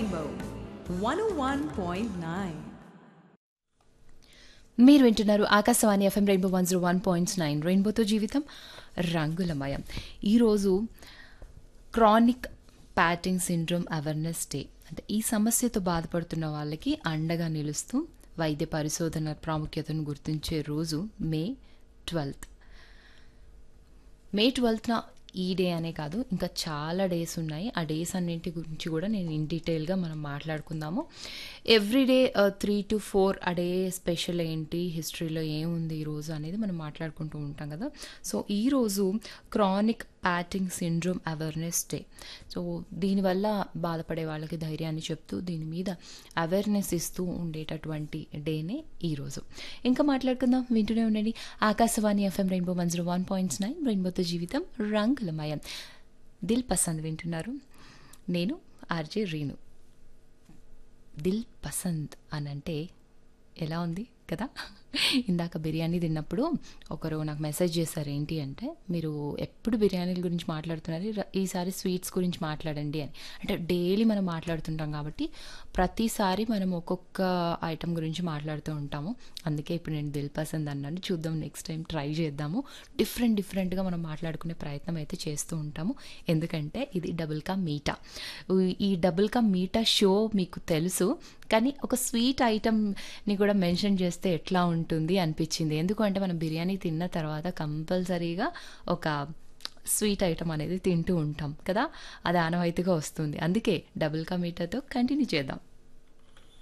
Rainbow 101.9. మీరు వింటున్నారు Akashvani FM Rainbow one zero one points nine రెయిన్బోతో జీవితం రంగులమయం ఈరోజు chronic patting syndrome awareness day అంటే ఈ సమస్యతో బాధపడుతున్న వాళ్ళకి అండగా నిలుస్తూ వైద్య పరిశోధన ప్రాముఖ్యతను గుర్తించే రోజు మే ట్వెల్త్ మే ట్వెల్త్న ఈ డే అనే కాదు ఇంకా చాలా డేస్ ఉన్నాయి ఆ డేస్ అన్నింటి గురించి కూడా నేను ఇన్ డీటెయిల్గా మనం మాట్లాడుకుందాము every day three two four ఆ డే స్పెషల్ ఏంటి హిస్టరీలో ఏముంది ఈరోజు అనేది మనం మాట్లాడుకుంటూ ఉంటాం కదా సో ఈరోజు chronic patting syndrome awareness day so దీనివల్ల బాధపడే వాళ్ళకి ధైర్యాన్ని చెప్తూ దీని మీద అవేర్నెస్ ఇస్తూ ఉండేటటువంటి డేనే ఈరోజు ఇంకా మాట్లాడుకుందాం వింటూనే ఉండండి Akashvani FM Rainbow one zero one points nine రెయిన్బోతో జీవితం రంగులమయం దిల్ పసంద్ వింటున్నారు నేను ఆర్జే రీను దిల్ పసంద్ అని అంటే ఎలా ఉంది కదా ఇందాక బిర్యానీ తిన్నప్పుడు ఒకరు నాకు మెసేజ్ చేశారు ఏంటి అంటే మీరు ఎప్పుడు బిర్యానీల గురించి మాట్లాడుతున్నారు ర- ఈసారి స్వీట్స్ గురించి మాట్లాడండి అని అంటే డైలీ మనం మాట్లాడుతుంటాం కాబట్టి ప్రతిసారి మనం ఒక్కొక్క ఐటెం గురించి మాట్లాడుతూ ఉంటాము అందుకే ఇప్పుడు నేను దిల్ పసంద్ అన్నాను చూద్దాం నెక్స్ట్ టైం ట్రై చేద్దాము డిఫరెంట్ డిఫరెంట్గా మనం మాట్లాడుకునే ప్రయత్నం అయితే చేస్తూ ఉంటాము ఎందుకంటే ఇది డబుల్ కా మీటా ఈ- ఈ డబుల్ కా మీటా షో మీకు తెలుసు కానీ ఒక స్వీట్ ఐటమ్ని కూడా మెన్షన్ చేస్తే ఎట్లా ఉంటుంది అనిపించింది ఎందుకంటే మనం బిర్యానీ తిన్న తర్వాత కంపల్సరీగా ఒక స్వీట్ ఐటమ్ అనేది తింటూ ఉంటాం కదా అది ఆనవాయితీగా వస్తుంది అందుకే డబుల్ కా మీటాతో కంటిన్యూ చేద్దాం